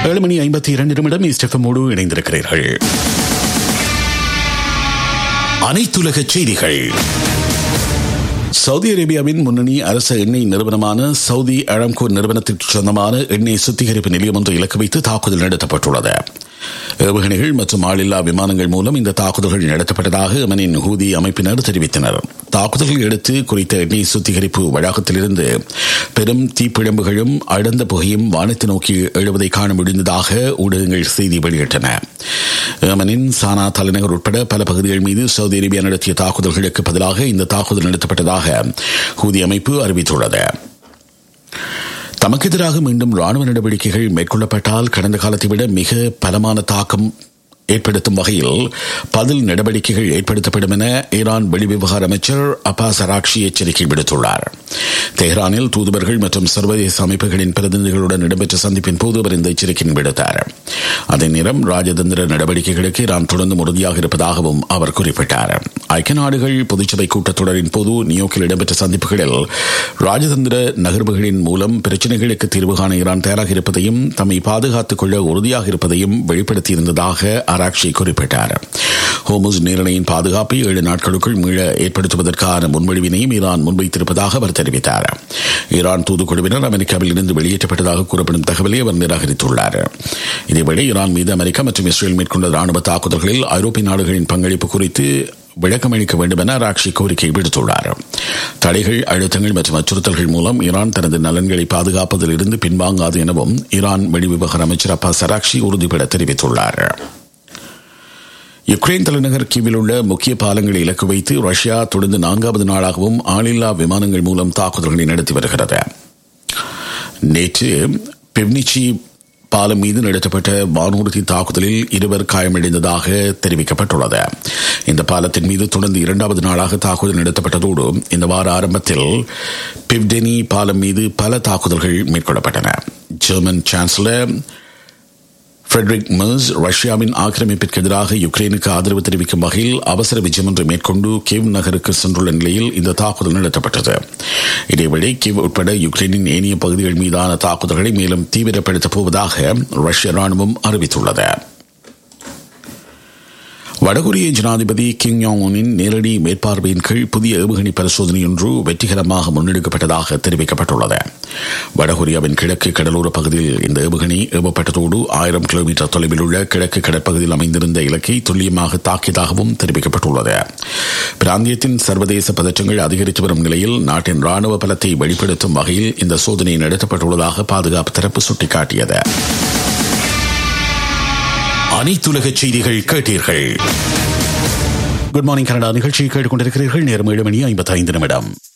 ஏழு மணி ஐம்பத்தி இரண்டு நிமிடம் இஸ்டெஃபமோடு இணைந்திருக்கிறீர்கள் அனைத்துலக செய்திகள் சவுதி அரேபியாவின் முன்னணி அரச எண்ணெய் நிறுவனமான சவுதி அழம்கோ நிறுவனத்திற்கு சொந்தமான எண்ணெய் சுத்திகரிப்பு நிலையம் ஒன்று இலக்கு வைத்து தாக்குதல் நடத்தப்பட்டுள்ளது ஏவுகணைகள் மற்றும் ஆளில்லா விமானங்கள் மூலம் இந்த தாக்குதல்கள் நடத்தப்பட்டதாக எமனின் ஹூதி அமைப்பினர் தெரிவித்தனர் தாக்குதல்கள் அடுத்து குறித்த எண்ணெய் சுத்திகரிப்பு வளாகத்திலிருந்து பெரும் தீப்பிழம்புகளும் அடர்ந்த புகையும் வானத்தை நோக்கி எழுவதை காண முடிந்ததாக ஊடகங்கள் செய்தி வெளியிட்டன ஏமனின் சானா தலைநகர் உட்பட பல பகுதிகள் மீது சவுதி அரேபியா நடத்திய தாக்குதல்களுக்கு பதிலாக இந்த தாக்குதல் நடத்தப்பட்டதாக ஹூதி அமைப்பு அறிவித்துள்ளது தமக்கு எதிராக மீண்டும் ராணுவ நடவடிக்கைகள் மேற்கொள்ளப்பட்டால் கடந்த காலத்தை விட மிக பலமான தாக்கம் ஏற்படுத்தும் வகையில் பதில் நடவடிக்கைகள் ஏற்படுத்தப்படும் என ஈரான் வெளிவிவகார அமைச்சர் அப்பாஸ் அராக்ஷி எச்சரிக்கை விடுத்துள்ளார் தெஹ்ரானில் தூதுவர்கள் மற்றும் சர்வதேச அமைப்புகளின் பிரதிநிதிகளுடன் இடம்பெற்ற சந்திப்பின் போது அவர் இந்த எச்சரிக்கை விடுத்தார் அதே நேரம் ராஜதந்திர நடவடிக்கைகளுக்கு ஈரான் தொடர்ந்து உறுதியாக இருப்பதாகவும் அவர் குறிப்பிட்டார் ஐக்கிய நாடுகள் பொதுச்சபை கூட்டத்தொடரின் போது நியோக்கில் இடம்பெற்ற சந்திப்புகளில் ராஜதந்திர நகர்வுகளின் மூலம் பிரச்சினைகளுக்கு தீர்வு காண ஈரான் தயாராக இருப்பதையும் தம்மை பாதுகாத்துக் கொள்ள உறுதியாக இருப்பதையும் வெளிப்படுத்தியிருந்ததாக அராக்ஷி குறிப்பிட்டார் ஹோமுஸ் நீரிணையின் பாதுகாப்பை ஏழு நாட்களுக்குள் மீள ஏற்படுத்துவதற்கான முன்மொழிவினையும் ஈரான் முன்வைத்திருப்பதாக அவர் தெரிவித்தார் ஈரான் தூதுக்குழுவினர் அமெரிக்காவில் இருந்து வெளியேற்றப்பட்டதாக கூறப்படும் தகவலை அவர் நிராகரித்துள்ளார் இதேவேளை ஈரான் மீது அமெரிக்கா மற்றும் இஸ்ரேல் மேற்கொண்ட ராணுவ தாக்குதல்களில் ஐரோப்பிய நாடுகளின் பங்களிப்பு குறித்து விளக்கமளிக்க வேண்டும் என ராக்ஷி கோரிக்கை விடுத்துள்ளார் தடைகள் அழுத்தங்கள் மற்றும் அச்சுறுத்தல்கள் மூலம் ஈரான் தனது நலன்களை பாதுகாப்பதில் இருந்து பின்வாங்காது எனவும் ஈரான் வெளிவிவகார அமைச்சர் அப்பா சராக்ஷி உறுதிபட தெரிவித்துள்ளார் யுக்ரைன் தலைநகர் கீவில் உள்ள முக்கிய பாலங்களை இலக்கு வைத்து ரஷ்யா தொடர்ந்து நான்காவது நாளாகவும் ஆளில்லா விமானங்கள் மூலம் தாக்குதல்களை நடத்தி வருகிறது நேற்று பெவ்னிச்சி பாலம் மீது நடத்தப்பட்ட வானூர்தி தாக்குதலில் இருவர் காயமடைந்ததாக தெரிவிக்கப்பட்டுள்ளது இந்த பாலத்தின் மீது தொடர்ந்து இரண்டாவது நாளாக தாக்குதல் நடத்தப்பட்டதோடு இந்த வார ஆரம்பத்தில் பிவ்டெனி பாலம் மீது பல தாக்குதல்கள் மேற்கொள்ளப்பட்டன ஜெர்மன் சான்சலர் ஃபிரெட்ரிக் மர்ஸ் ரஷ்யாவின் ஆக்கிரமிப்பிற்கு எதிராக யுக்ரைனுக்கு ஆதரவு தெரிவிக்கும் வகையில் அவசர விஜயம் ஒன்று மேற்கொண்டு கிவ் நகருக்கு சென்றுள்ள நிலையில் இந்த தாக்குதல் நடத்தப்பட்டது இதேவேளை கிவ் உட்பட யுக்ரைனின் ஏனைய பகுதிகள் மீதான தாக்குதல்களை மேலும் தீவிரப்படுத்தப் போவதாக ரஷ்ய ராணுவம் அறிவித்துள்ளது வடகொரிய ஜனாதிபதி கிங் யோங்கின் நேரடி மேற்பார்வையின் கீழ் புதிய ஏவுகணை பரிசோதனை ஒன்று வெற்றிகரமாக முன்னெடுக்கப்பட்டதாக தெரிவிக்கப்பட்டுள்ளது வடகொரியாவின் கிழக்கு கடலோர பகுதியில் இந்த ஏவுகணை ஏவப்பட்டதோடு ஆயிரம் கிலோமீட்டர் தொலைவில் உள்ள கிழக்கு கடற்பகுதியில் அமைந்திருந்த இலக்கை துல்லியமாக தாக்கியதாகவும் தெரிவிக்கப்பட்டுள்ளது பிராந்தியத்தின் சர்வதேச பதற்றங்கள் அதிகரித்து வரும் நிலையில் நாட்டின் ராணுவ பலத்தை வெளிப்படுத்தும் வகையில் இந்த சோதனை நடத்தப்பட்டுள்ளதாக பாதுகாப்பு தரப்பு சுட்டிக்காட்டியது அனைத்துலக செய்திகள் கேட்டீர்கள் குட் மார்னிங் கனடா நிகழ்ச்சியை கேட்டுக்கொண்டிருக்கிறீர்கள் நேரம் ஏழு மணி ஐம்பத்தி ஐந்து நிமிடம்